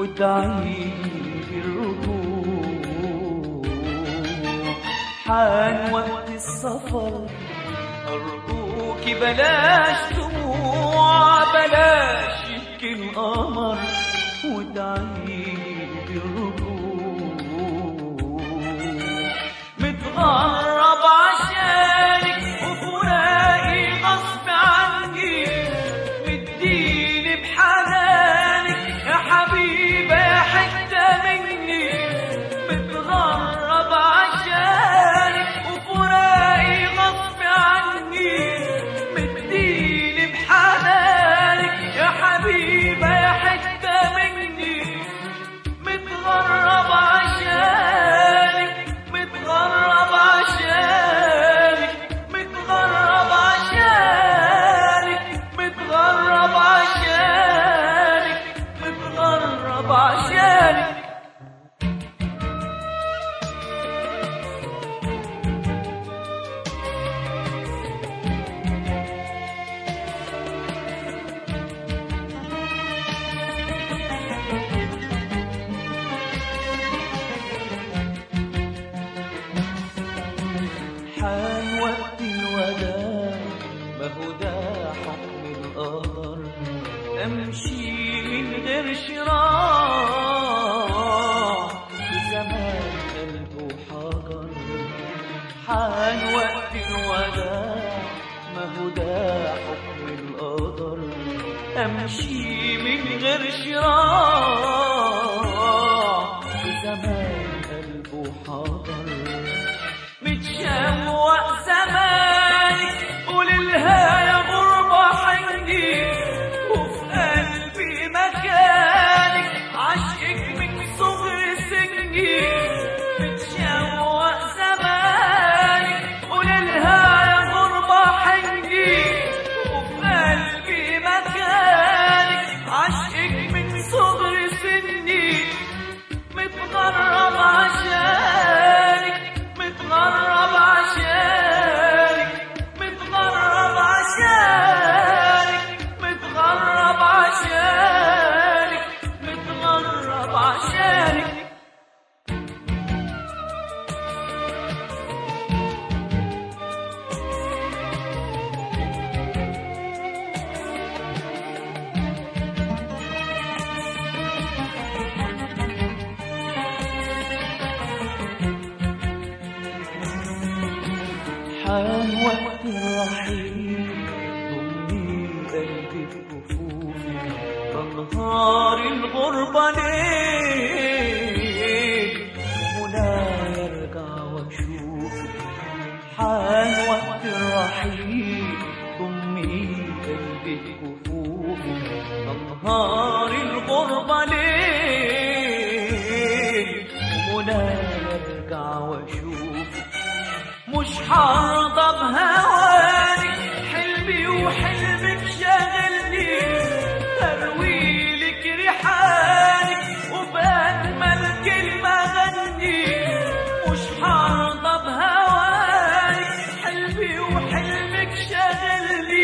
وادعيلي بالرجوع حان وقت السفر أرجوكي بلاش دموع بلاش يبكي القمر وادعيلي بالرجوع متغرب عشانك وفراقي غصب عني مديني بحنانك يا حبيبة يا حتة مني متغرب عشانك وفراقي غصب عني مديني بحنانك يا حبيبة يا حتة مني متغرب عشانك متغرب عشانك متغرب عشانك متغرب عشانك متغرب عشانك حان وقت الوداع ما هو ده حكم القدر امشي من غير شراع في زمان قلبه حجر حان وقت الوداع ما هو ده حكم القدر امشي من غير شراع في زمان قلبه حجر متشوق زمانك قوللها يا غربة حنجي وفي قلبي مكانك عشقك من صغر سنجي متشوق زمانك قوللها يا غربة حنجي وفي قلبي مكانك عشقك من صغر سني متغرب عشانك متغرب عشانك متغرب عشانك متغرب عشانك متغرب عشانك حان وقت الرحيل ضمي قلبي في كفوفي بنهار الغربة ليل ولا يرجع واشوفك حان وقت الرحيل ضمي قلبي في كفوفي بنهار الغربة ليل ولا يرجع واشوفك مش هرضى بهوانك حلمي وحلمك شاغلني ارويلك ريحانك وبأجمل كلمة غني مش هرضى بهوانك حلمي وحلمك شاغلني